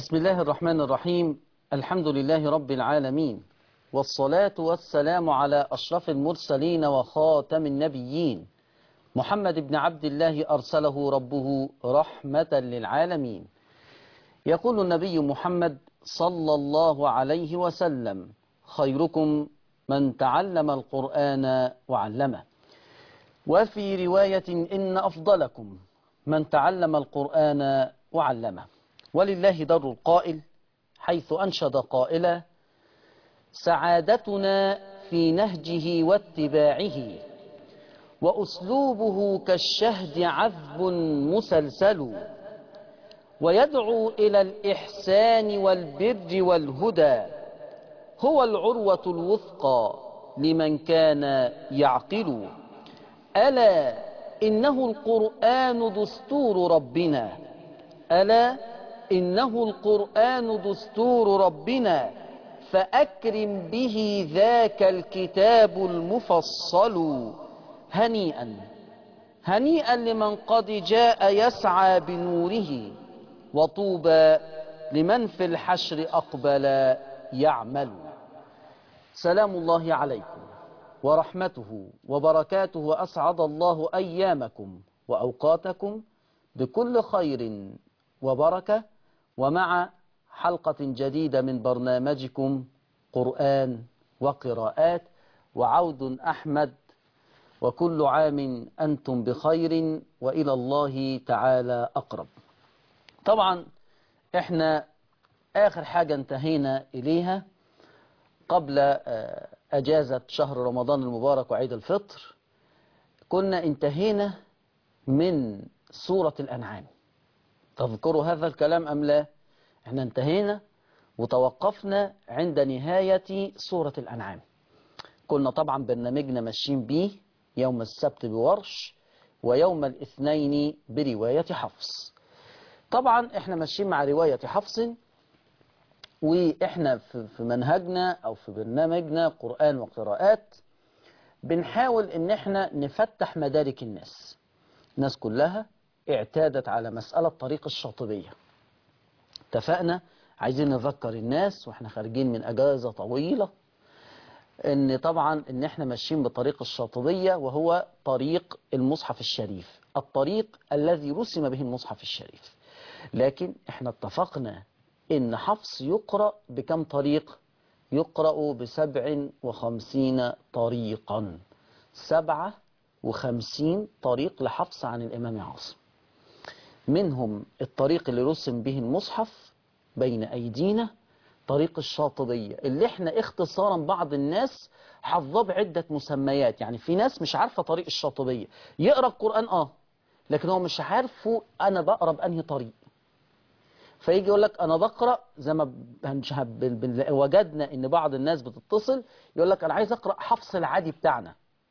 بسم الله الرحمن الرحيم الحمد لله رب العالمين والصلاة والسلام على أشرف المرسلين وخاتم النبيين محمد بن عبد الله أرسله ربه رحمة للعالمين يقول النبي محمد صلى الله عليه وسلم خيركم من تعلم القرآن وعلمه وفي رواية إن أفضلكم من تعلم القرآن وعلمه ولله در القائل حيث أنشد قائلا سعادتنا في نهجه واتباعه وأسلوبه كالشهد عذب مسلسل ويدعو إلى الإحسان والبر والهدى هو العروة الوثقى لمن كان يعقل ألا إنه القرآن دستور ربنا ألا إنه القرآن دستور ربنا فأكرم به ذاك الكتاب المفصل هنيئا هنيئا لمن قد جاء يسعى بنوره وطوبى لمن في الحشر أقبل يعمل سلام الله عليكم ورحمته وبركاته وأسعد الله أيامكم وأوقاتكم بكل خير وبركة ومع حلقة جديدة من برنامجكم قرآن وقراءات وعود أحمد وكل عام أنتم بخير وإلى الله تعالى أقرب طبعا احنا آخر حاجة انتهينا إليها قبل أجازة شهر رمضان المبارك وعيد الفطر كنا انتهينا من سورة الأنعام تذكروا هذا الكلام أم لا احنا انتهينا وتوقفنا عند نهاية سورة الأنعام كنا طبعا برنامجنا ماشيين بيه يوم السبت بورش ويوم الاثنين برواية حفص طبعا احنا ماشيين مع رواية حفص واحنا في منهجنا او في برنامجنا قرآن وقراءات بنحاول ان احنا نفتح مدارك الناس الناس كلها اعتادت على مسألة طريق الشاطبية اتفقنا عايزين نذكر الناس واحنا خارجين من اجازة طويلة ان طبعا ان احنا ماشيين بطريق الشاطبية وهو طريق المصحف الشريف الطريق الذي رسم به المصحف الشريف لكن احنا اتفقنا ان حفص يقرأ بكم طريق يقرأ بسبع وخمسين طريقا سبعة وخمسين طريق لحفص عن الامام عاصم منهم الطريق اللي رسم به المصحف بين أيدينا طريق الشاطبية اللي احنا اختصارا بعض الناس حظاه بعدة مسميات يعني في ناس مش عارفة طريق الشاطبية يقرأ القرآن اه لكن هو مش عارفه أنا بقرأ بأنهي طريق فيجي يقول لك أنا بقرأ زي ما وجدنا إن بعض الناس بتتصل يقول لك أنا عايز أقرأ حفص العادي بتاعنا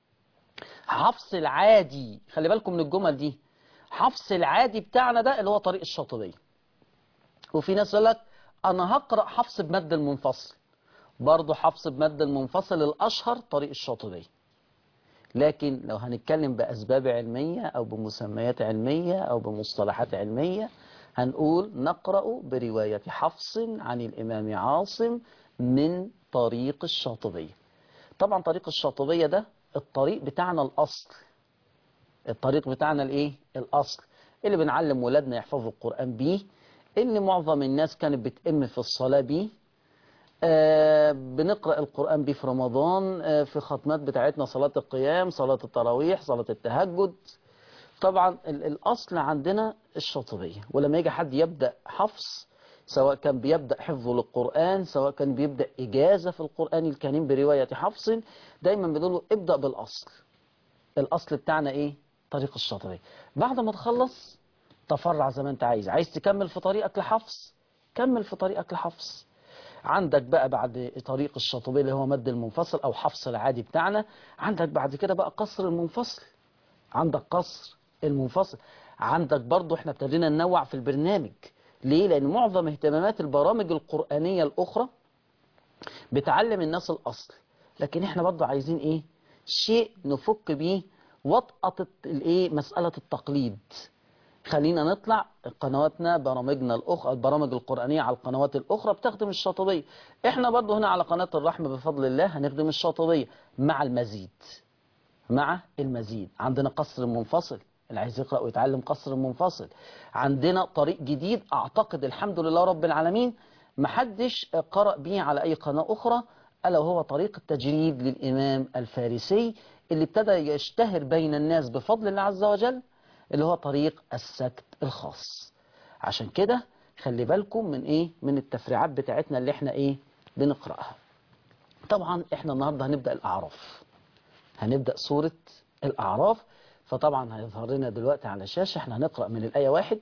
حفص العادي خلي بالكم من الجمل دي حفص العادي بتاعنا ده اللي هو طريق الشاطبية وفي ناس يقول لك انا هقرأ حفص بمد المنفصل برضه حفص بمد المنفصل الاشهر طريق الشاطبية لكن لو هنتكلم بأسباب علمية أو بمسميات علمية أو بمصطلحات علمية هنقول نقرأ برواية حفص عن الإمام عاصم من طريق الشاطبية طبعا طريق الشاطبية ده الطريق بتاعنا الأصل الطريق بتاعنا الايه الاصل اللي بنعلم ولادنا يحفظوا القرآن بيه اللي معظم الناس كانت بتأم في الصلاة بيه آه بنقرأ القرآن بيه في رمضان آه في ختمات بتاعتنا صلاة القيام صلاة التراويح صلاة التهجد طبعا الأصل عندنا الشاطبية ولما يجي حد يبدأ حفظ سواء كان بيبدأ حفظه للقرآن سواء كان بيبدأ إجازة في القرآن الكريم برواية حفص دايما بنقول له ابدأ بالأصل الأصل بتاعنا إيه طريق الشاطبية بعد ما تخلص تفرع زي ما انت عايز عايز تكمل في طريقك لحفص كمل في طريقك لحفص عندك بقى بعد طريق الشاطبية اللي هو مد المنفصل او حفص العادي بتاعنا عندك بعد كده بقى قصر المنفصل عندك قصر المنفصل عندك برضو احنا ابتدينا ننوع في البرنامج ليه لان معظم اهتمامات البرامج القرآنية الاخرى بتعلم الناس الاصل لكن احنا برضو عايزين ايه شيء نفك بيه وطأة الايه مسألة التقليد خلينا نطلع قنواتنا برامجنا الأخرى البرامج القرآنية على القنوات الأخرى بتخدم الشاطبية احنا برضو هنا على قناة الرحمة بفضل الله هنخدم الشاطبية مع المزيد مع المزيد عندنا قصر منفصل اللي عايز يقرأ ويتعلم قصر منفصل عندنا طريق جديد أعتقد الحمد لله رب العالمين محدش قرأ به على أي قناة أخرى ألا وهو طريق التجريد للإمام الفارسي اللي ابتدى يشتهر بين الناس بفضل الله عز وجل اللي هو طريق السكت الخاص عشان كده خلي بالكم من ايه من التفريعات بتاعتنا اللي احنا ايه بنقرأها طبعا احنا النهاردة هنبدأ الأعراف هنبدأ سورة الأعراف فطبعا هيظهر لنا دلوقتي على الشاشة احنا هنقرأ من الآية واحد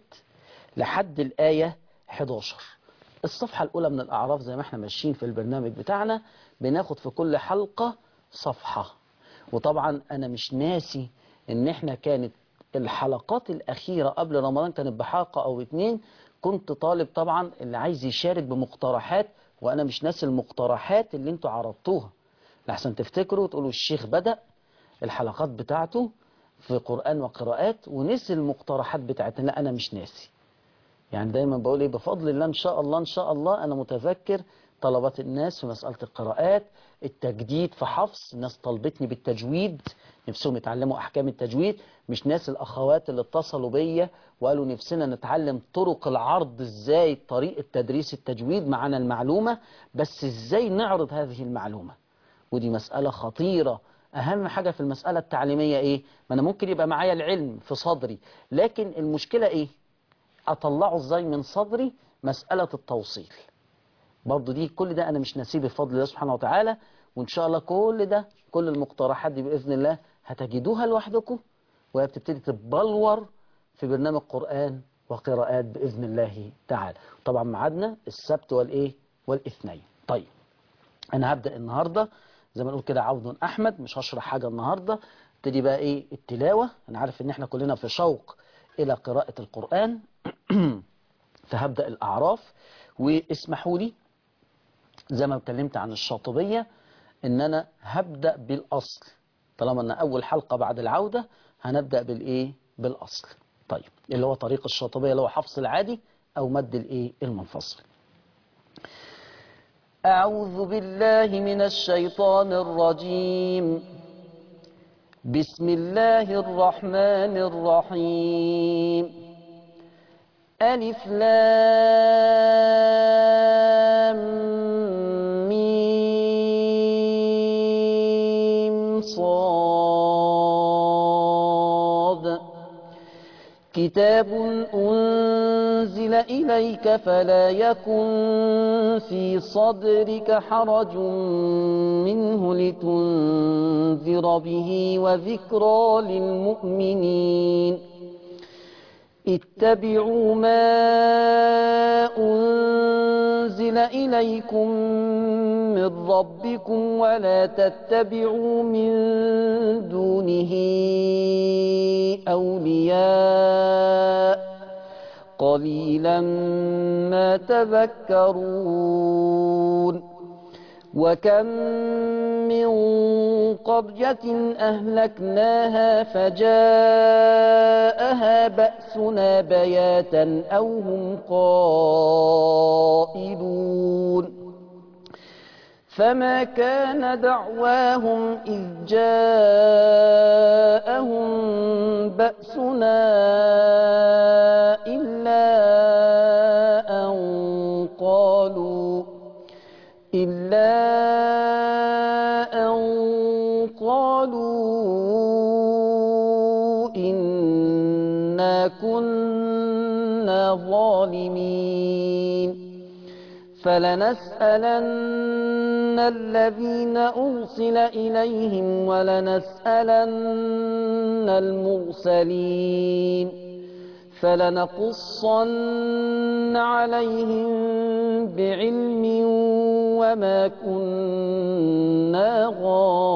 لحد الآية 11 الصفحة الأولى من الأعراف زي ما احنا ماشيين في البرنامج بتاعنا بناخد في كل حلقة صفحة وطبعا أنا مش ناسي إن احنا كانت الحلقات الأخيرة قبل رمضان كانت بحلقة أو اتنين كنت طالب طبعا اللي عايز يشارك بمقترحات وأنا مش ناسي المقترحات اللي انتوا عرضتوها لحسن تفتكروا تقولوا الشيخ بدأ الحلقات بتاعته في قرآن وقراءات ونسي المقترحات بتاعتنا لا أنا مش ناسي يعني دايما بقول ايه بفضل الله ان شاء الله ان شاء الله انا متذكر طلبات الناس في مسألة القراءات التجديد في حفظ الناس طلبتني بالتجويد نفسهم يتعلموا احكام التجويد مش ناس الاخوات اللي اتصلوا بيا وقالوا نفسنا نتعلم طرق العرض ازاي طريقة تدريس التجويد معنا المعلومة بس ازاي نعرض هذه المعلومة ودي مسألة خطيرة أهم حاجة في المسألة التعليمية إيه؟ ما أنا ممكن يبقى معايا العلم في صدري لكن المشكلة إيه؟ أطلعه إزاي من صدري مسألة التوصيل برضو دي كل ده أنا مش نسيه بفضل الله سبحانه وتعالى وإن شاء الله كل ده كل المقترحات دي بإذن الله هتجدوها لوحدكم وهي بتبتدي تتبلور في برنامج قرآن وقراءات بإذن الله تعالى طبعا معادنا السبت والإيه والإثنين طيب أنا هبدأ النهاردة زي ما نقول كده عوض أحمد مش هشرح حاجة النهاردة ابتدي بقى إيه التلاوة أنا عارف إن إحنا كلنا في شوق إلى قراءة القرآن فهبدأ الأعراف واسمحوا لي زي ما اتكلمت عن الشاطبية إن أنا هبدأ بالأصل طالما أن أول حلقة بعد العودة هنبدأ بالإيه بالأصل طيب اللي هو طريق الشاطبية اللي هو حفص العادي أو مد الإيه المنفصل أعوذ بالله من الشيطان الرجيم بسم الله الرحمن الرحيم ألف لام ميم صاد كتاب أنزل إليك فلا يكن في صدرك حرج منه لتنذر به وذكرى للمؤمنين اتبعوا ما أنزل إليكم من ربكم ولا تتبعوا من دونه أولياء قليلا ما تذكرون وكم من قرية أهلكناها فجاءها بأسنا بياتا أو هم قائلون فما كان دعواهم إذ جاءهم بأسنا إلا أن قالوا إلا أن قالوا إنا كنا ظالمين فلنسألن الذين أرسل إليهم ولنسألن المرسلين فلنقصن عليهم بعلم وما كنا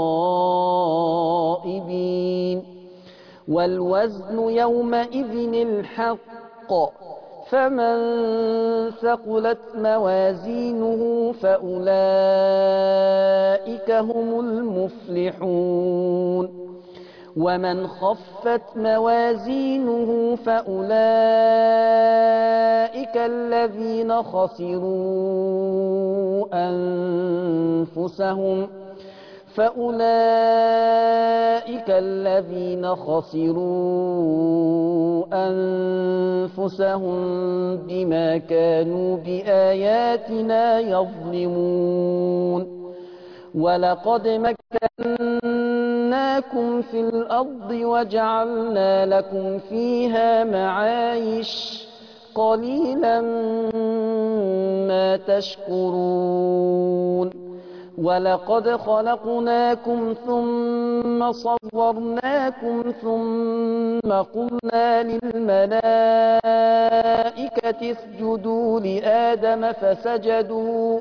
غائبين والوزن يومئذ الحق فمن ثقلت موازينه فأولئك هم المفلحون ومن خفت موازينه فأولئك الذين خسروا أنفسهم فأولئك الذين خسروا أنفسهم بما كانوا بآياتنا يظلمون ولقد مكناكم في الأرض وجعلنا لكم فيها معايش قليلا ما تشكرون ولقد خلقناكم ثم صورناكم ثم قلنا للملائكة اسجدوا لآدم فسجدوا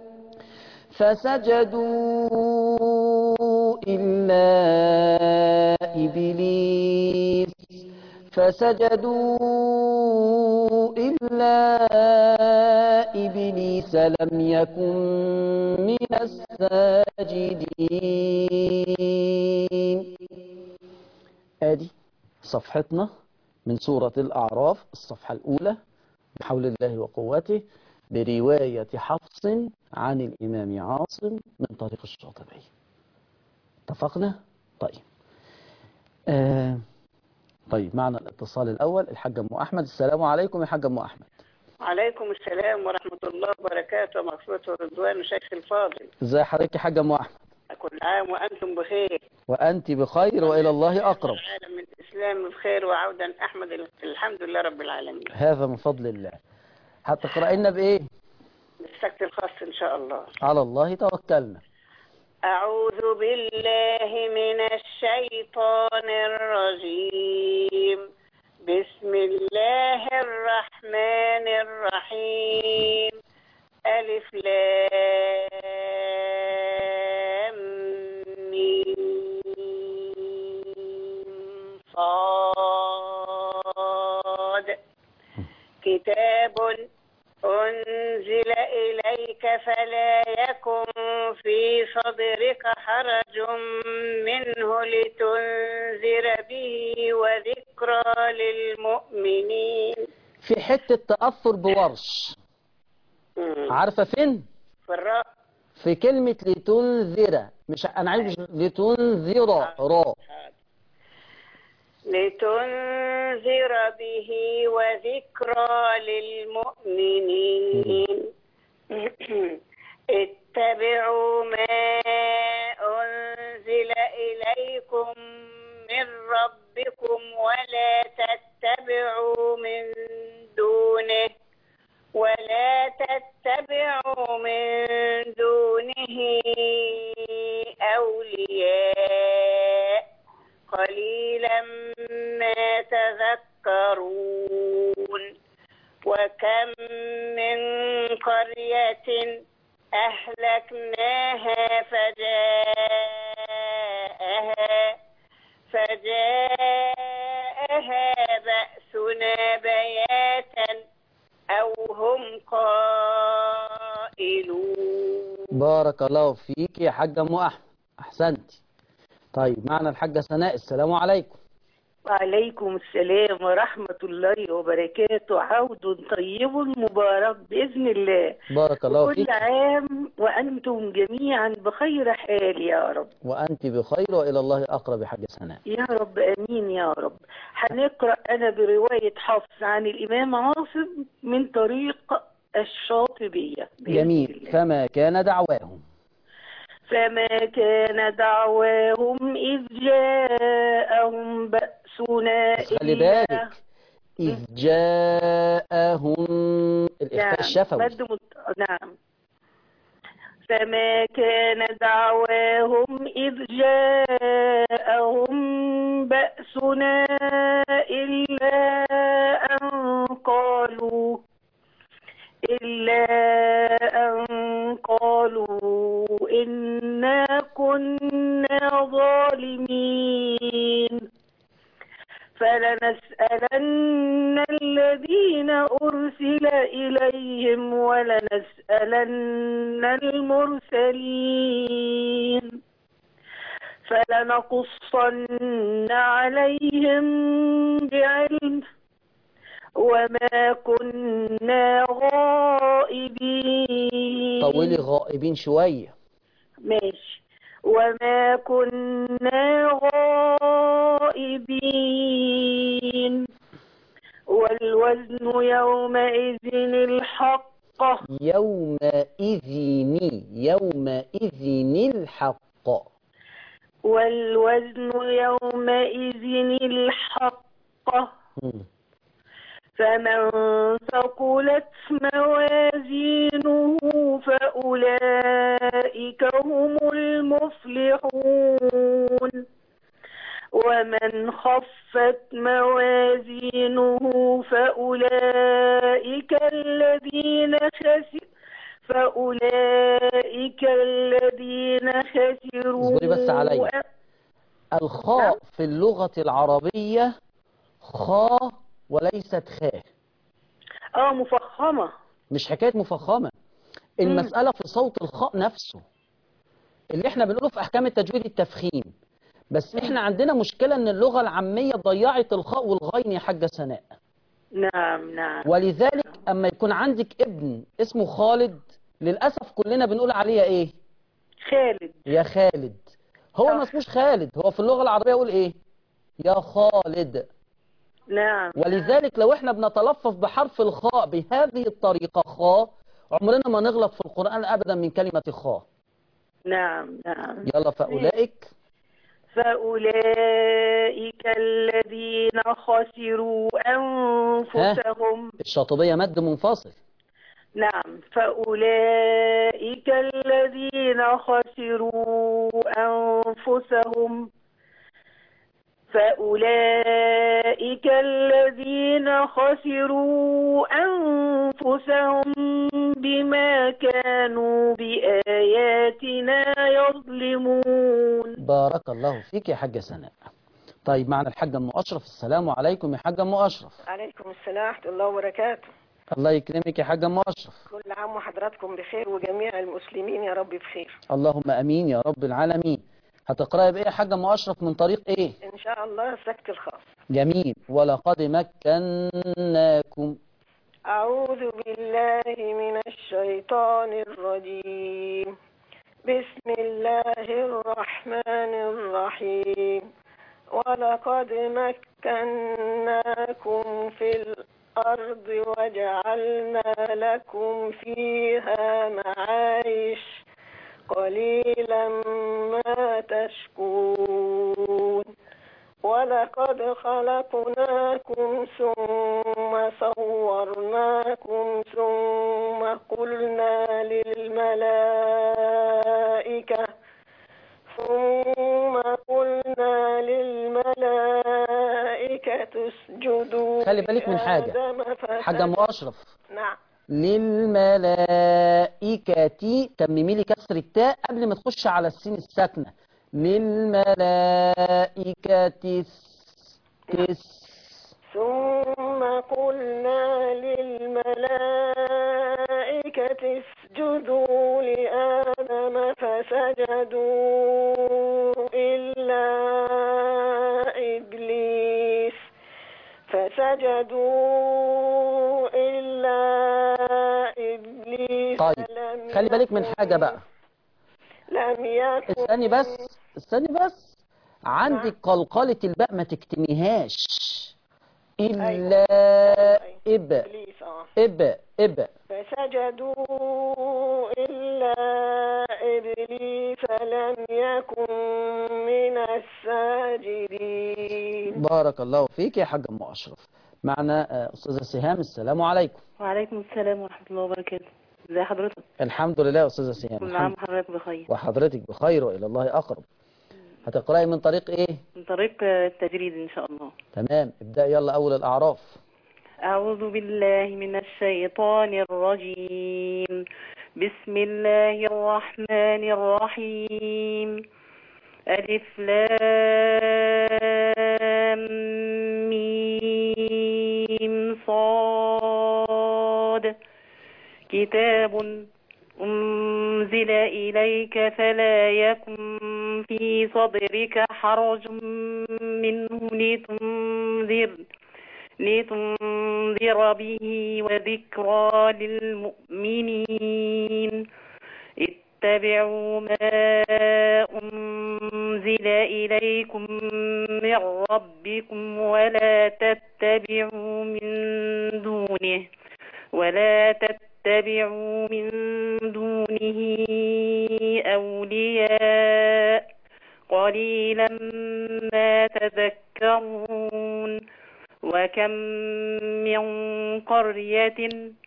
فسجدوا إلا إبليس فسجدوا إلا إبليس لم يكن من الساجدين آدي صفحتنا من سورة الأعراف الصفحة الأولى بحول الله وقوته برواية حفص عن الإمام عاصم من طريق الشاطبي اتفقنا؟ طيب آه طيب معنا الاتصال الأول الحاج أم أحمد السلام عليكم يا حاج أم أحمد وعليكم السلام ورحمة الله وبركاته ومغفرة ورضوان وشيخ الفاضل ازي حضرتك يا حاج أم أحمد كل عام وأنتم بخير وأنت بخير وإلى الله أقرب العالم من الإسلام بخير وعودا أحمد الحمد لله رب العالمين هذا من فضل الله هتقرأ لنا بإيه بالسكت الخاص إن شاء الله على الله توكلنا أعوذ بالله من الشيطان الرجيم بسم الله الرحمن الرحيم ألف لام ميم صاد كتاب أنزل إليك فلا يكن في صدرك حرج منه لتنذر به وذكرى للمؤمنين في حتة تأثر بورش عارفة فين في الراء في كلمة لتنذر مش أنا عايز لتنذر را لتنذر به وذكرى للمؤمنين اتبعوا ما أنزل إليكم من ربكم ولا تتبعوا من دونه ولا تتبعوا من دونه أولياء قليلا ما تذكرون وكم من قرية أهلكناها فجاءها فجاءها بأسنا بياتا أو هم قائلون بارك الله فيك يا حاجة أم أحمد أحسنتي طيب معنا الحاجة سناء السلام عليكم وعليكم السلام ورحمة الله وبركاته عود طيب مبارك بإذن الله بارك الله كل فيك عام وأنتم جميعا بخير حال يا رب وأنت بخير وإلى الله أقرب يا حاجة سناء يا رب أمين يا رب هنقرأ أنا برواية حفص عن الإمام عاصم من طريق الشاطبية بإذن جميل الله. فما كان دعواهم فما كان دعواهم إذ جاءهم بأسنا بس خلي إلا بالك إذ جاءهم الإخفاء الشفوي مد مت... نعم فما كان دعواهم إذ جاءهم بأسنا إلا أن قالوا إلا أن قالوا إنا كنا ظالمين فلنسألن الذين أرسل إليهم ولنسألن المرسلين فلنقصن عليهم بعلم وما كنا غائبين طولي غائبين شوية ماشي وما كنا غائبين والوزن يومئذ الحق يومئذ يومئذ الحق والوزن يومئذ الحق مم. فمن ثقلت موازينه فأولئك هم المفلحون ومن خفت موازينه فأولئك الذين خسروا فأولئك الذين خسروا اصبري بس عليا. الخاء في اللغة العربية خاء وليست خاء اه مفخمة مش حكاية مفخمة المسألة في صوت الخاء نفسه اللي احنا بنقوله في أحكام التجويد التفخيم بس احنا عندنا مشكلة ان اللغة العامية ضيعت الخاء والغين يا حاجة سناء نعم نعم ولذلك اما يكون عندك ابن اسمه خالد للأسف كلنا بنقول عليه ايه خالد يا خالد هو صح. ما اسموش خالد هو في اللغة العربية يقول ايه يا خالد نعم ولذلك لو احنا بنتلفظ بحرف الخاء بهذه الطريقة خاء عمرنا ما نغلط في القرآن أبدا من كلمة خاء نعم نعم يلا فأولئك فأولئك الذين خسروا أنفسهم الشاطبية مد منفصل نعم فأولئك الذين خسروا أنفسهم فأولئك الذين خسروا أنفسهم بما كانوا بآياتنا يظلمون بارك الله فيك يا حاجة سناء طيب معنا الحاجة أم أشرف السلام عليكم يا حاجة أم أشرف عليكم السلام ورحمة الله وبركاته الله يكرمك يا حاجة أم أشرف كل عام وحضراتكم بخير وجميع المسلمين يا رب بخير اللهم أمين يا رب العالمين هتقرأي بإيه يا حاجة أم أشرف من طريق إيه إن شاء الله سكت الخاص جميل ولقد مكناكم أعوذ بالله من الشيطان الرجيم بسم الله الرحمن الرحيم ولقد مكناكم في الأرض وجعلنا لكم فيها معايش قليلا ما تشكرون ولقد خلقناكم ثم صورناكم ثم قلنا للملائكة ثم قلنا للملائكة اسجدوا خلي بالك من حاجة. لآدم حاجة أم فسجدوا. أشرف نعم للملائكة تممي لي كسر التاء قبل ما تخش على السين الساكنة للملائكة تس تس ثم قلنا للملائكة اسجدوا لآدم فسجدوا إلا إبليس فسجدوا إلا إبليس طيب لم خلي بالك من حاجة بقى لم يكن استني بس استني بس عندك قلقلة الباء ما تكتميهاش إلا إب إبليس آه. إب إب فسجدوا إلا إبليس لم يكن من الساجدين بارك الله فيك يا حاج أم أشرف معنا آه، أستاذة سهام السلام عليكم وعليكم السلام ورحمة الله وبركاته ازي حضرتك الحمد لله يا أستاذة سهام كل الحمد عام وحضرتك بخير وحضرتك بخير وإلى الله أقرب هتقرأي من طريق إيه من طريق التجريد إن شاء الله تمام ابدأ يلا أول الأعراف أعوذ بالله من الشيطان الرجيم بسم الله الرحمن الرحيم ألف لام ميم صاد كتاب أنزل إليك فلا يكن في في صدرك حرج منه لتنذر لتنذر به وذكرى للمؤمنين اتبعوا ما أنزل إليكم من ربكم ولا تتبعوا من دونه ولا تتبعوا من دونه أولياء قليلا ما تذكرون وكم من قرية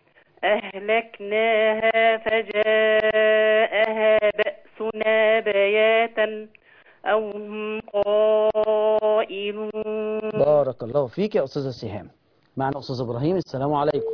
أهلكناها فجاءها بأسنا بياتا أو هم قائلون بارك الله فيك يا أستاذة سهام معنا أستاذ إبراهيم السلام عليكم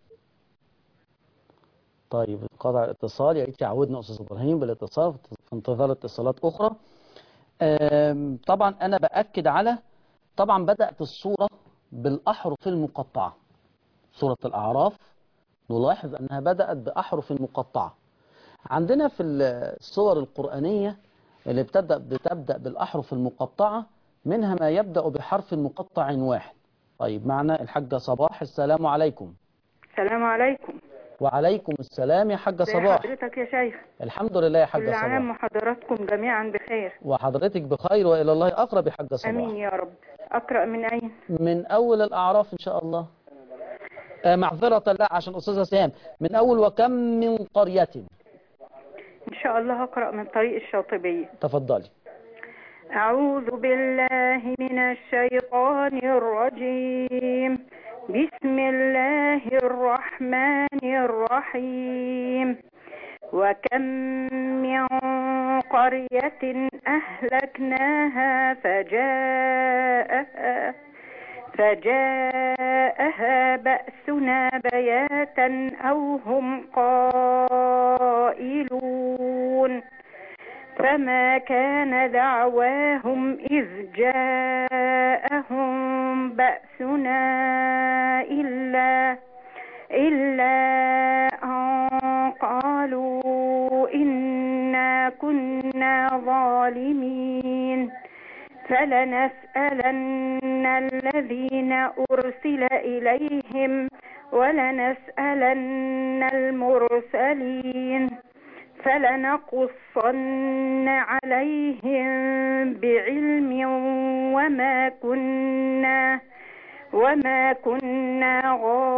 طيب انقطع الاتصال يا ريت يعودنا أستاذ إبراهيم بالاتصال في انتظار اتصالات أخرى أم، طبعا أنا بأكد على طبعا بدأت الصورة بالأحرف المقطعة سورة الأعراف نلاحظ أنها بدأت بأحرف مقطعة عندنا في الصور القرآنية اللي بتبدأ, بتبدأ بالأحرف المقطعة منها ما يبدأ بحرف مقطع واحد طيب معنا الحاجة صباح السلام عليكم السلام عليكم وعليكم السلام يا حاجة ازي صباح حضرتك يا شيخ الحمد لله يا كل حاجة عام صباح وحضراتكم جميعا بخير وحضرتك بخير وإلى الله أقرب يا حاجة امين صباح يا رب اقرا من اين من أول الأعراف إن شاء الله آه، معذرة لا عشان أستاذة سهام من أول وكم من قرية ان شاء الله اقرا من طريق الشاطبيه تفضلي اعوذ بالله من الشيطان الرجيم بسم الله الرحمن الرحيم وكم من قرية أهلكناها فجاءها فجاءها بأسنا بياتا أو هم قائلون فما كان دعواهم إذ جاءهم بأسنا إلا إلا أن قالوا إنا كنا ظالمين فلنسألن الذين أرسل إليهم ولنسألن المرسلين فلنقصن عليهم بعلم وما كنا وما كنا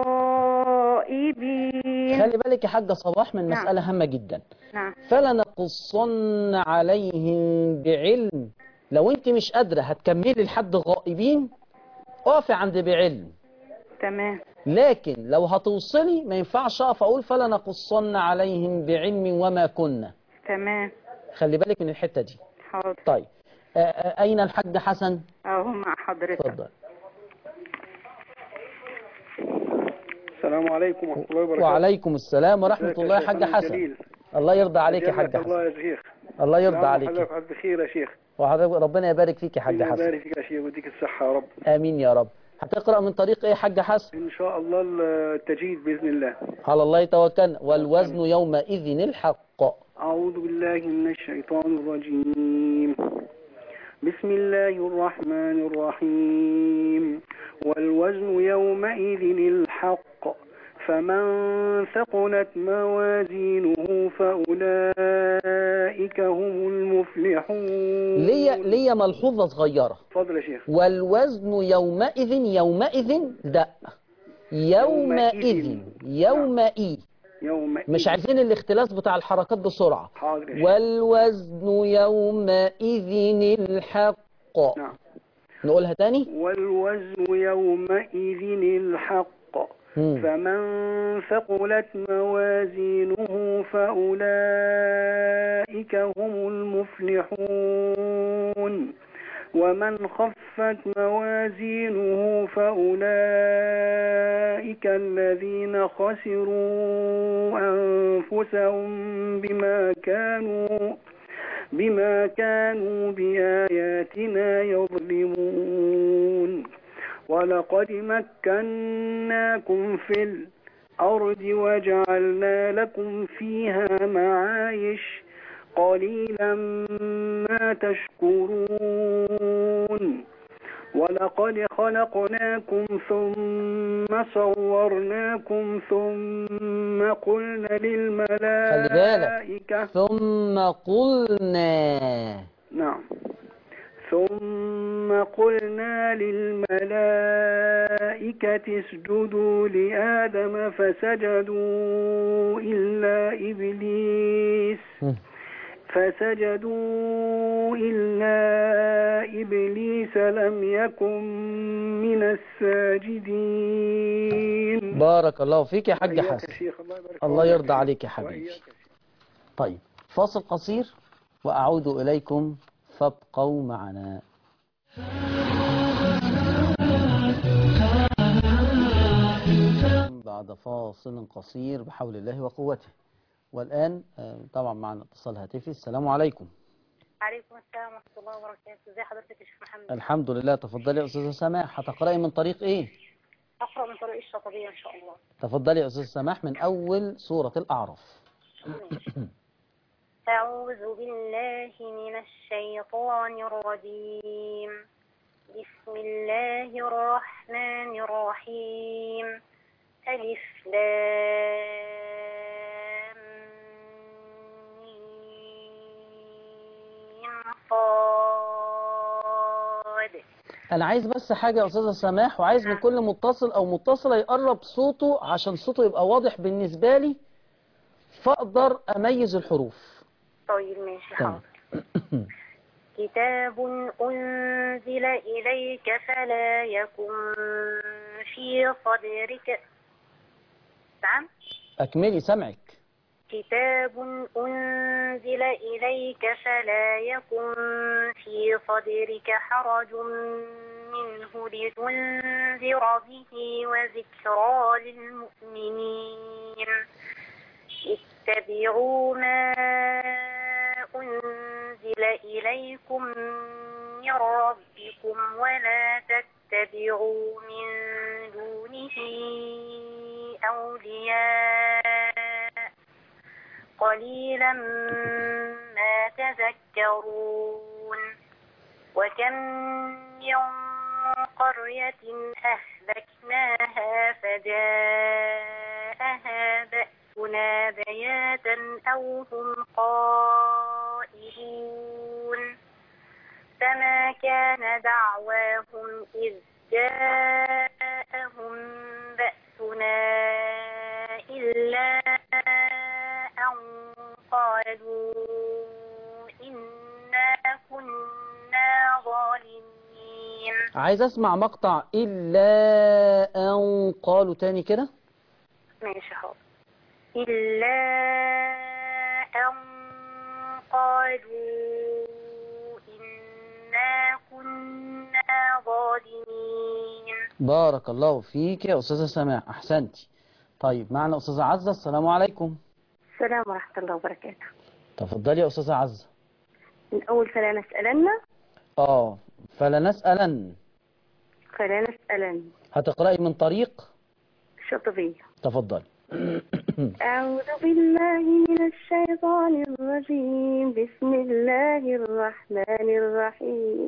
غائبين خلي بالك يا حاجة صباح من نعم. مسألة هامة جدا نعم فلنقصن عليهم بعلم لو انت مش قادرة هتكملي لحد غائبين اقفي عند بعلم تمام لكن لو هتوصلي ما ينفعش اقف اقول فلنقصن عليهم بعلم وما كنا تمام خلي بالك من الحتة دي حاضر طيب آه، آه، اين الحاج حسن اهو مع حضرتك اتفضل السلام عليكم ورحمة الله وبركاته وعليكم السلام ورحمة ازيك يا الله يا شيخ حاج أنا حسن جليل؟ الله يرضى عليك يا حاج أجلك الله حسن يا شيخ الله يرضى نعم، عليك حضرتك على بخير يا شيخ وحضرتك ربنا يبارك فيك يا حاج ربنا حسن يبارك فيك يا شيخ ويديك الصحة يا رب امين يا رب هتقرأ من طريق ايه يا حاج حسن إن شاء الله التجيد بإذن الله على الله توكلنا والوزن يومئذ الحق أعوذ بالله من الشيطان الرجيم بسم الله الرحمن الرحيم والوزن يومئذ الحق فمن ثقلت موازينه فأولئك هم المفلحون ليا ليا ملحوظة صغيرة اتفضل يا شيخ والوزن يومئذ يومئذ لا يومئذ يومئذ يومئذ مش عايزين الاختلاس بتاع الحركات بسرعة حاضر يا شيخ. والوزن يومئذ الحق نعم نقولها تاني والوزن يومئذ الحق مم. فمن ثقلت موازينه فأولئك هم المفلحون ومن خفت موازينه فأولئك الذين خسروا أنفسهم بما كانوا بما كانوا بآياتنا يظلمون ولقد مكناكم في الأرض وجعلنا لكم فيها معايش قليلا ما تشكرون ولقد خلقناكم ثم صورناكم ثم قلنا خلي بالك للملائكة ثم قلنا نعم ثم قلنا للملائكة اسجدوا لآدم فسجدوا إلا إبليس مم. فسجدوا إلا إبليس لم يكن من الساجدين بارك الله فيك يا حاج وإياك يا حسن شيخ الله يبارك الله فيك. يرضى عليك يا حبيبي وإياك. طيب فاصل قصير وأعود إليكم فابقوا معنا بعد فاصل قصير بحول الله وقوته والآن آه، طبعا معنا اتصال هاتفي السلام عليكم عليكم السلام ورحمة الله وبركاته ازي حضرتك يا شيخ محمد الحمد لله تفضلي يا أستاذة سماح هتقرأي من طريق إيه أقرأ من طريق الشاطبية إن شاء الله تفضلي يا أستاذة سماح من أول سورة الأعراف أعوذ بالله من الشيطان الرجيم بسم الله الرحمن الرحيم ألف لام ميم صاد أنا عايز بس حاجة يا أستاذة سماح وعايز من كل متصل أو متصلة يقرب صوته عشان صوته يبقى واضح بالنسبة لي فأقدر أميز الحروف طيب ماشي تمام. حاضر كتاب أنزل إليك فلا يكن في صدرك نعم أكملي سمعك كتاب أنزل إليك فلا يكن في صدرك حرج منه لتنذر به وذكرى للمؤمنين اتبعوا ما أنزل إليكم من ربكم ولا تتبعوا من دونه أولياء قليلا ما تذكرون وكم من قرية أهلكناها فجاءها بأسنا بياتا أو هم قائلون فما كان دعواهم إذ جاءهم بأسنا إلا أن قالوا إنا كنا ظالمين عايز أسمع مقطع إلا أن قالوا تاني كده ماشي حاضر إلا أن قالوا إنا كنا ظالمين بارك الله فيك يا أستاذة سماح أحسنتي طيب معنا أستاذة عزة السلام عليكم السلام ورحمة الله وبركاته تفضلي يا أستاذة عزة الأول فلا نسألن آه فلنسألن فلا نسألن هتقرأي من طريق شطبية تفضلي أعوذ بالله من الشيطان الرجيم بسم الله الرحمن الرحيم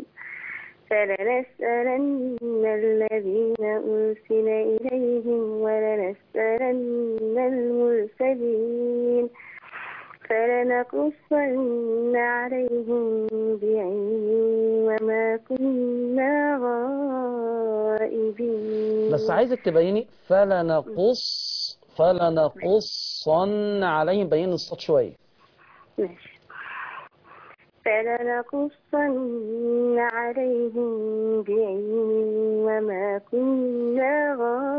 فلنسألن الذين أرسل إليهم ولنسألن المرسلين فلنقصن عليهم بعلم وما كنا غائبين بس عايزك تبيني فلنقص فلنقصن عليهم بين الصوت شوية ماشي فلنقصن عليهم بعلم وما كنا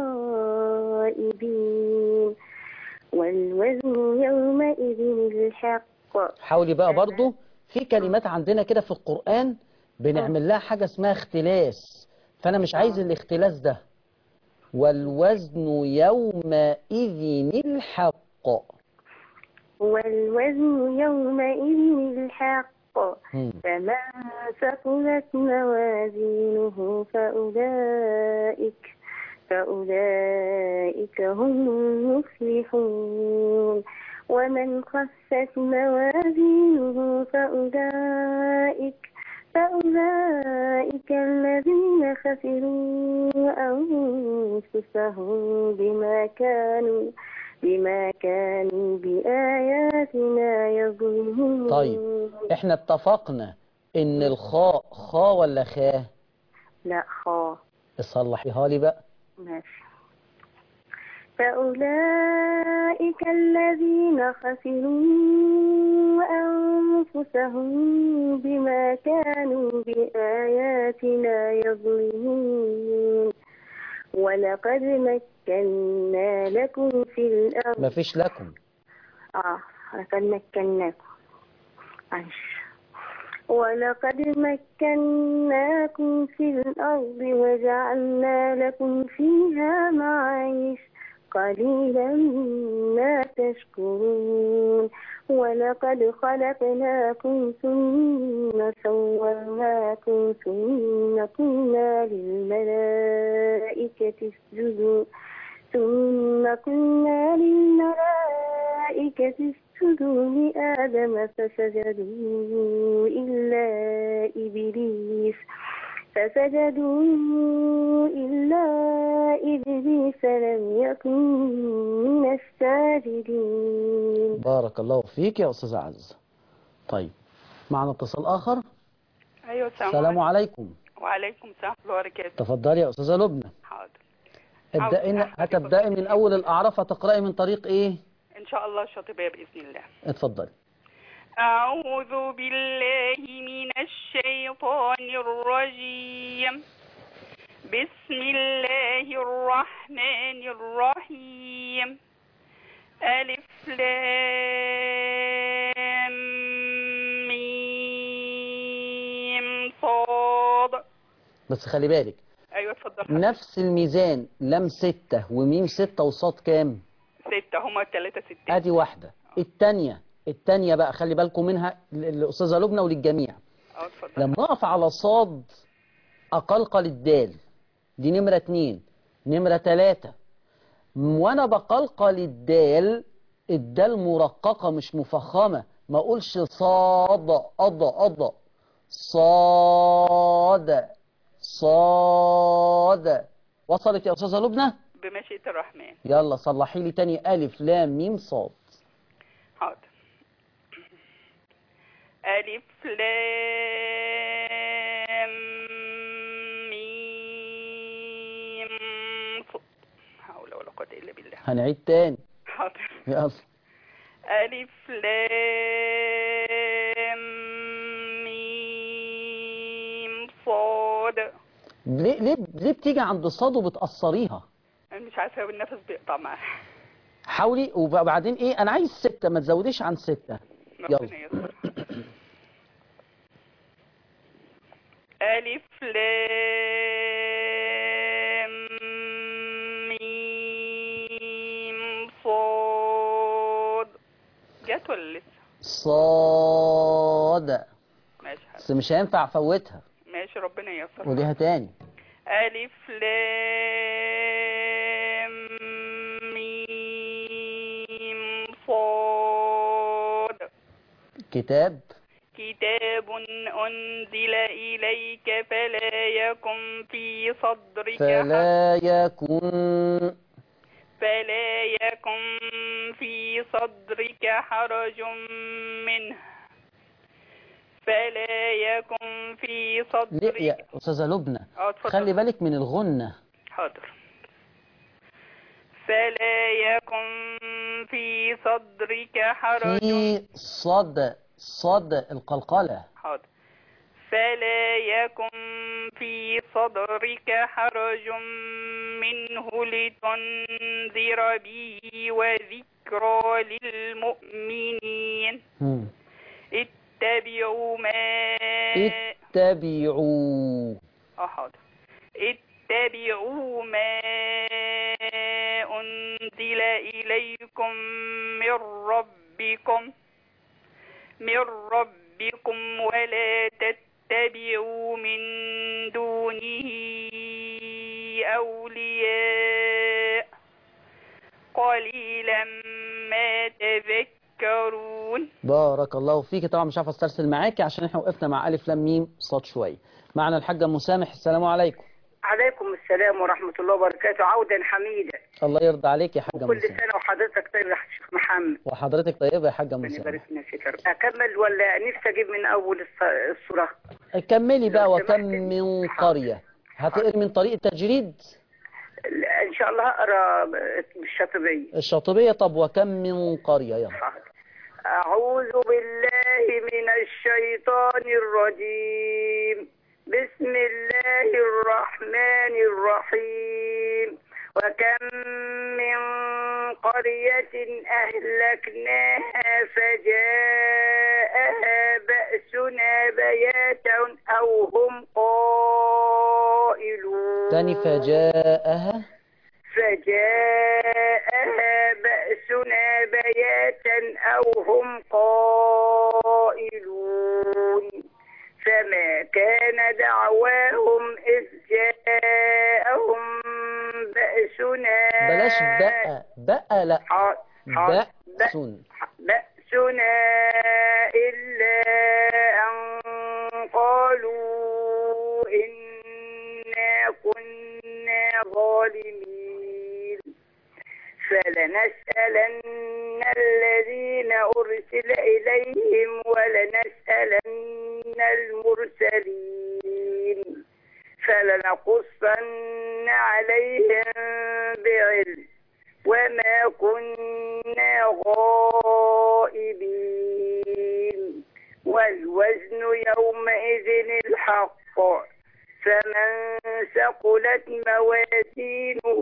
غائبين والوزن يومئذ الحق حاولي بقى برضو في كلمات عندنا كده في القرآن بنعمل لها حاجة اسمها اختلاس فأنا مش عايز الاختلاس ده والوزن يومئذ الحق والوزن يومئذ الحق مم. فمن ثقلت موازينه فأولئك فأولئك هم المفلحون ومن خفت موازينه فأولئك فأولئك الذين خسروا أنفسهم بما كانوا بما كانوا بآياتنا يظلمون طيب احنا اتفقنا ان الخاء خا ولا خاه لا خا صلحيها لي بقى ماشي فأولئك الذين خسروا أنفسهم بما كانوا بآياتنا يظلمون ولقد مكنا لكم في الأرض مفيش لكم آه لقد مكناكم معلش ولقد مكناكم في الأرض وجعلنا لكم فيها معايش قليلا ما تشكرون ولقد خلقناكم ثم سورناكم ثم قلنا للملائكة اسجدوا ثم قلنا للملائكة اسجدوا لآدم فسجدوا إلا إبليس فسجدوا إلا إبليس لم يكن من الساجدين بارك الله فيك يا أستاذ عز طيب معنا اتصال آخر ايوه السلام السلام عليكم وعليكم السلام ورحمه الله وبركاته تفضلي يا أستاذة لبنى حاضر ابدأي عاوز- هتبدأي من أول الأعراف هتقرأي من طريق إيه ان شاء الله الشاطبيه باذن الله اتفضلي اعوذ بالله من الشيطان الرجيم بسم الله الرحمن الرحيم ألف لام ميم صاد بس خلي بالك أيوة اتفضل نفس الميزان لم ستة وميم ستة وصاد كام ستة هما التلاتة ستة ادي واحدة التانية التانية بقى خلي بالكم منها للأستاذة لبنى وللجميع اه اتفضل لما اقف على صاد اقلقل الدال دي نمرة اتنين نمرة تلاتة وانا بقلقل الدال الدال مرققة مش مفخمة ما اقولش صاد أض أض صاد صاد وصلت يا أستاذة لبنى بمشيئة الرحمن يلا صلحي لي تاني ألف لام ميم صاد حاضر ألف لام ميم صاد حول ولا قوة إلا بالله هنعيد تاني حاضر يلا ألف لام ميم صاد ليه ليه ليه بتيجي عند الصاد وبتأثريها أنا مش عارفة هو النفس بيقطع معاها حاولي وبعدين ايه انا عايز ستة ما تزوديش عن ستة يلا ربنا يستر ألف لام ميم صاد جت ولا لسه؟ صاد ماشي حاضر بس مش هينفع افوتها ماشي ربنا ييسر قوليها تاني ألف لام ميم صاد كتاب كتاب أنزل إليك فلا يكن في صدرك فلا يكن فلا يكن في صدرك حرج منه فلا يكن في ليه صدرك يا استاذة لبنى اه اتفضل خلي بالك من الغنة حاضر فلا يكن في صدرك حرج في صد صد القلقلة حاضر فلا يكن في صدرك حرج منه لتنذر به وذكرى للمؤمنين مم. اتبعوا ما اتبعوا اه حاضر اتبعوا ما أنزل إليكم من ربكم من ربكم ولا تتبعوا من دونه أولياء قليلا ما تذكرون تذكرون بارك الله فيك طبعا مش عارف استرسل معاكي عشان احنا وقفنا مع الف لام ميم صاد شويه معنا الحاجه مسامح السلام عليكم عليكم السلام ورحمة الله وبركاته عودا حميدا الله يرضى عليك يا حاجه كل مسامح سنة وحضرتك طيب يا شيخ محمد وحضرتك طيبه يا حاجه ربنا مسامح يبارك فينا فيك يا رب. أكمل ولا نفسي أجيب من أول الص- الصورة كملي بقى لو وكم سمحت. من قريه هتقري من طريق التجريد إن شاء الله هقرا بالشاطبية الشاطبيه طب وكم من قريه يلا أعوذ بالله من الشيطان الرجيم بسم الله الرحمن الرحيم وكم من قرية أهلكناها فجاءها بأسنا بياتا أو هم قائلون تاني فجاءها فجاءها بأسنا بياتا أو هم قائلون فما كان دعواهم إذ جاءهم بأسنا بلاش بقى بقى لا حاضر حاضر. بأس بأسنا إلا أن قالوا إنا كنا ظالمين فلنسألن الذين أرسل إليهم ولنسألن المرسلين فلنقصن عليهم بعلم وما كنا غائبين والوزن يومئذ الحق فمن ثقلت موازينه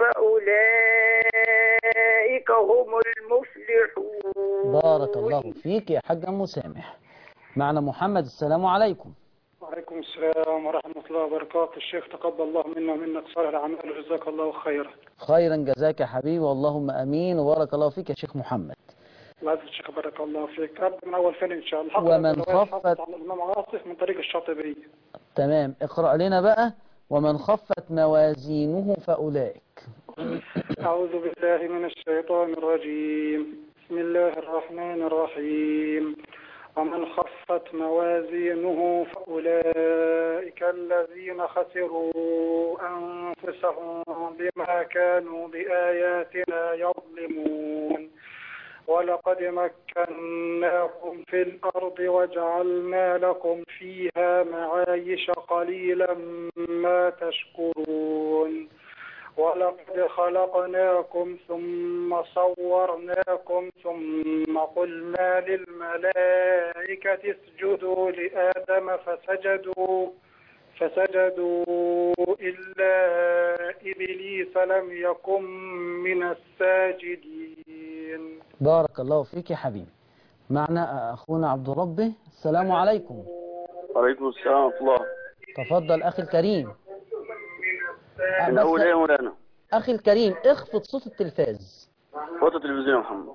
فأولئك هم المفلحون بارك الله فيك يا حاجة مسامح معنا محمد السلام عليكم وعليكم السلام ورحمة الله وبركاته الشيخ تقبل الله منا ومنك صالح الأعمال وجزاك الله خيرا خيرا جزاك يا حبيبي اللهم امين وبارك الله فيك يا شيخ محمد الله يعزك الشيخ بارك الله فيك أبدأ من أول فين إن شاء الله ومن رواية خفت- حافظ على الإمام عاصف من طريق الشاطبية تمام اقرأ لنا بقى ومن خفت موازينه فأولئك أعوذ بالله من الشيطان الرجيم بسم الله الرحمن الرحيم ومن خفت موازينه فأولئك الذين خسروا أنفسهم بما كانوا بآياتنا يظلمون ولقد مكناكم في الأرض وجعلنا لكم فيها معايش قليلا ما تشكرون ولقد خلقناكم ثم صورناكم ثم قلنا للملائكة اسجدوا لآدم فسجدوا فسجدوا إلا إبليس لم يكن من الساجدين بارك الله فيك يا حبيبي معنا أخونا عبد ربه السلام عليكم وعليكم السلام ورحمة الله تفضل أخي الكريم أه، من بس أول إيه يا مولانا أخي الكريم اخفض صوت التلفاز فوت التلفزيون يا محمد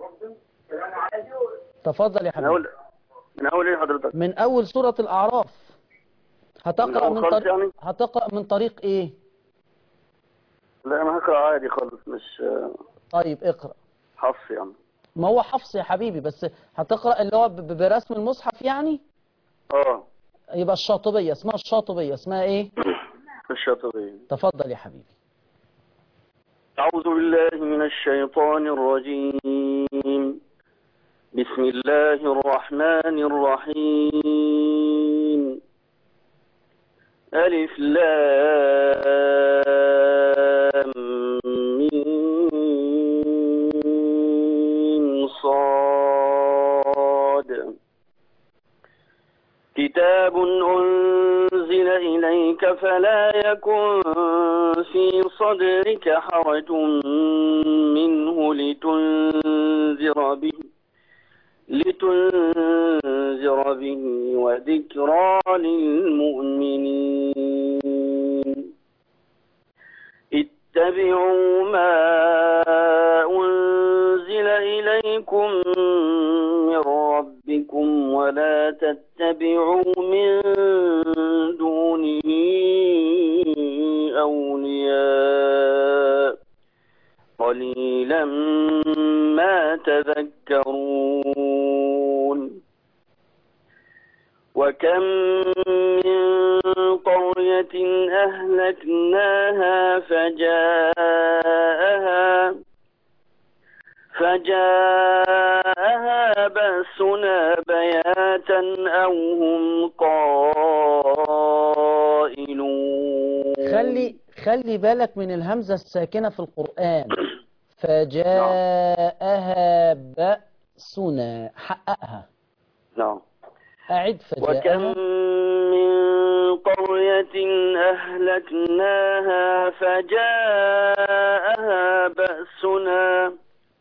تفضل يا من أول حبيبي من أول إيه حضرتك من أول سورة الأعراف هتقرأ من من أول خالص طريق يعني؟ هتقرأ من طريق إيه لا أنا هقرأ عادي خالص مش طيب اقرأ حفص يعني ما هو حفص يا حبيبي بس هتقرأ اللي هو ب- ب- برسم المصحف يعني اه يبقى الشاطبية اسمها الشاطبية اسمها ايه الشاطبية تفضل يا حبيبي أعوذ بالله من الشيطان الرجيم بسم الله الرحمن الرحيم ألف لام ميم صاد كتاب أنزل إليك فلا يكن في صدرك حرج منه لتنذر به لتنذر به وذكرى للمؤمنين اتبعوا ما أنزل إليكم من ربكم ولا تتبعوا من دونه أولياء قليلا ما تذكرون وكم من قرية أهلكناها فجاءها فجاءها بأسنا بياتا أو هم قائلون خلي خلي بالك من الهمزة الساكنة في القرآن فجاءها بأسنا حققها نعم أعد وكم فجاءها من قرية أهلكناها فجاءها بأسنا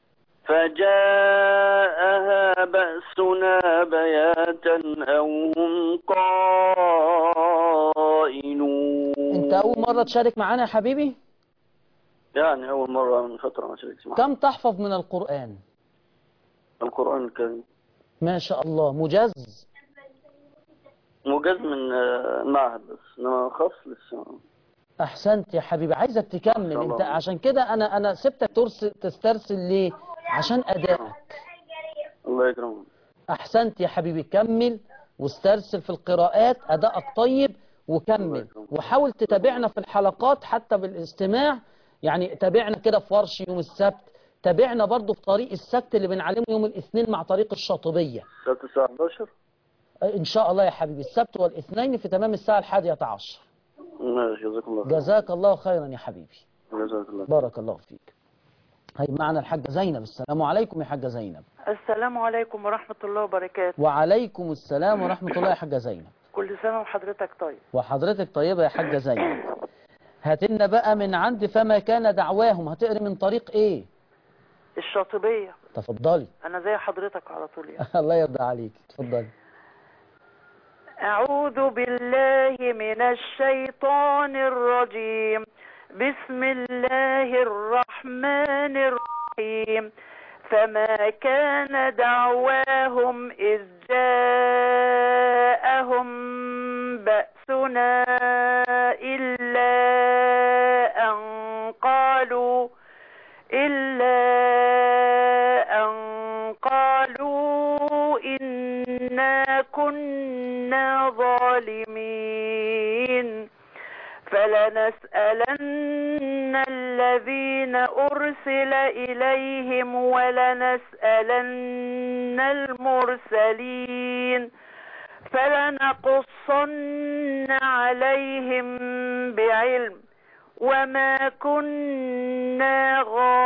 فجاءها بأسنا بياتا أو هم قائلون أنت أول مرة تشارك معانا يا حبيبي يعني أول مرة من فترة ما شاركت معك كم تحفظ من القرآن القرآن الكريم ما شاء الله مجز موجز من آه، المعهد بس إنما خاص لسه أحسنت يا حبيبي عايزك تكمل شاء الله. أنت عشان كده أنا أنا سبتك ترسل تسترسل ليه عشان أدائك الله يكرمك أحسنت يا حبيبي كمل واسترسل في القراءات أدائك طيب وكمل وحاول تتابعنا في الحلقات حتى بالاستماع يعني تابعنا كده في ورش يوم السبت تابعنا برضو في طريق السبت اللي بنعلمه يوم الاثنين مع طريق الشاطبية سبت الساعة 11 إن شاء الله يا حبيبي السبت والاثنين في تمام الساعة الحادية عشر ماشي جزاك الله خير جزاك الله خيرا يا حبيبي جزاك الله بارك الله فيك هاي معنا الحاجة زينب السلام عليكم يا حاجة زينب السلام عليكم ورحمة الله وبركاته وعليكم السلام ورحمة الله يا حاجة زينب كل سنة وحضرتك طيب وحضرتك طيبة يا حاجة زينب هاتلنا بقى من عند فما كان دعواهم هتقري من طريق ايه الشاطبية تفضلي أنا زي حضرتك على طول يعني الله يرضى عليك تفضلي أعوذ بالله من الشيطان الرجيم بسم الله الرحمن الرحيم فما كان دعواهم إذ جاءهم بأسنا إلا أن قالوا إلا أن قالوا إنا كنا ظالمين فلنسألن الذين أرسل إليهم ولنسألن المرسلين فلنقصن عليهم بعلم وما كنا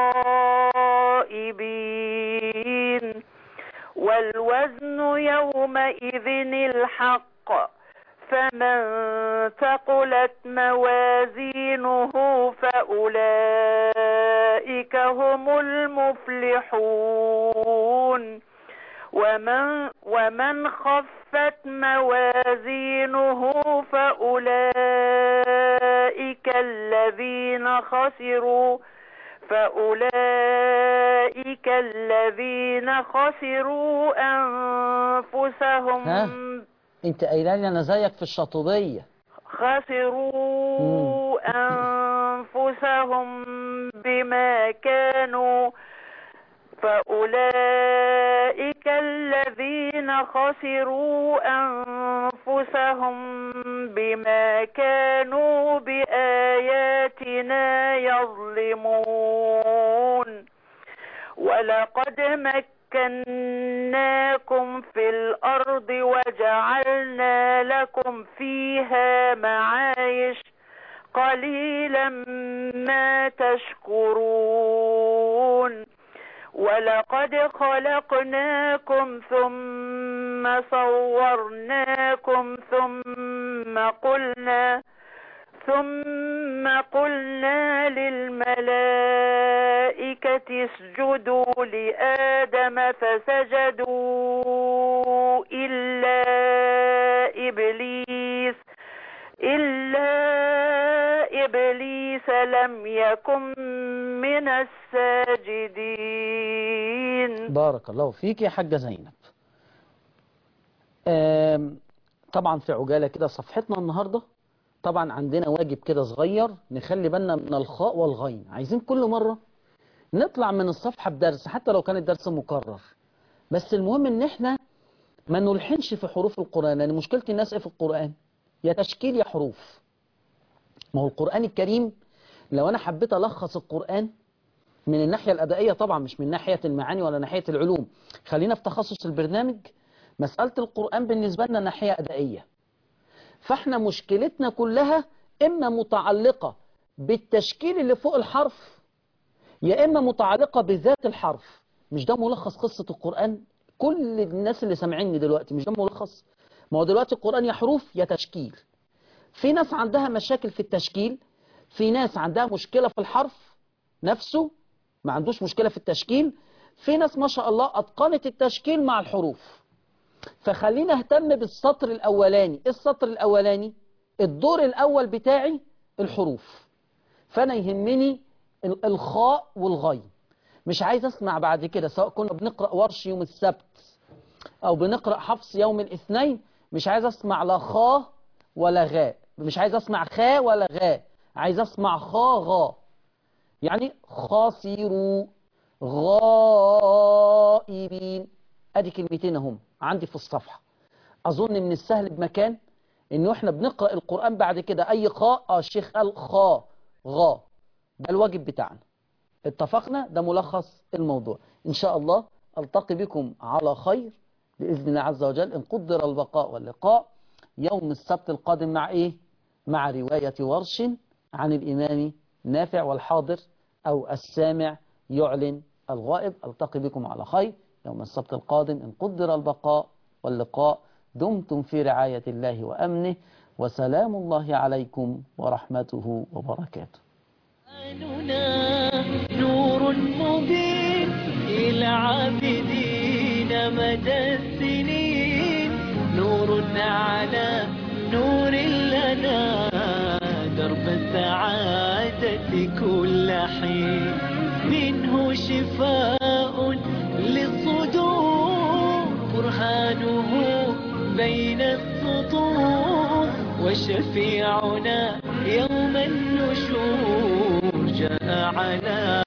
غائبين والوزن يومئذ الحق فمن ثقلت موازينه فأولئك هم المفلحون ومن ومن خفت موازينه فأولئك الذين خسروا فأولئك الذين خسروا أنفسهم ها انت قايله لي انا زيك في الشاطبية خسروا أنفسهم بما كانوا فأولئك الذين خسروا أنفسهم بما كانوا بآياتنا يظلمون ولقد مكناكم في الأرض وجعلنا لكم فيها معايش قليلا ما تشكرون ولقد خلقناكم ثم صورناكم ثم قلنا ثم قلنا للملائكة اسجدوا لآدم فسجدوا إلا إبليس إلا إبليس لم يكن من الساجدين بارك الله فيك يا حاجة زينب آم، طبعا في عجالة كده صفحتنا النهاردة طبعا عندنا واجب كده صغير نخلي بالنا من الخاء والغين عايزين كل مرة نطلع من الصفحة بدرس حتى لو كان الدرس مكرر بس المهم ان احنا ما نلحنش في حروف القرآن لأن مشكلة الناس إيه في القرآن يا تشكيل يا حروف ما هو القرآن الكريم لو أنا حبيت ألخص القرآن من الناحية الأدائية طبعا مش من ناحية المعاني ولا ناحية العلوم خلينا في تخصص البرنامج مسألة القرآن بالنسبة لنا ناحية أدائية فاحنا مشكلتنا كلها إما متعلقة بالتشكيل اللي فوق الحرف يا إما متعلقة بذات الحرف مش ده ملخص قصة القرآن كل الناس اللي سامعيني دلوقتي مش ده ملخص ما هو دلوقتي القرآن يا حروف يا تشكيل في ناس عندها مشاكل في التشكيل في ناس عندها مشكلة في الحرف نفسه ما عندوش مشكلة في التشكيل في ناس ما شاء الله أتقنت التشكيل مع الحروف فخلينا اهتم بالسطر الأولاني إيه السطر الأولاني الدور الأول بتاعي الحروف فأنا يهمني ال- الخاء والغين مش عايز أسمع بعد كده سواء كنا بنقرأ ورش يوم السبت أو بنقرأ حفص يوم الاثنين مش عايز أسمع لا خاء ولا غاء مش عايز أسمع خاء ولا غاء عايز أسمع خاء غاء يعني خاسروا غائبين ادي كلمتين هم عندي في الصفحة اظن من السهل بمكان انه احنا بنقرأ القرآن بعد كده اي خاء اه الشيخ قال خا غا ده الواجب بتاعنا اتفقنا ده ملخص الموضوع ان شاء الله التقي بكم على خير بإذن الله عز وجل إن قدر البقاء واللقاء يوم السبت القادم مع إيه؟ مع رواية ورش عن الإمام نافع والحاضر أو السامع يعلن الغائب ألتقي بكم على خير يوم السبت القادم إن قدر البقاء واللقاء دمتم في رعاية الله وأمنه وسلام الله عليكم ورحمته وبركاته نور مبين إلى عابدين مدى السنين نور على نور لنا درب السعادة كل حين منه شفاء للصدور برهانه بين السطور وشفيعنا يوم النشور جاء على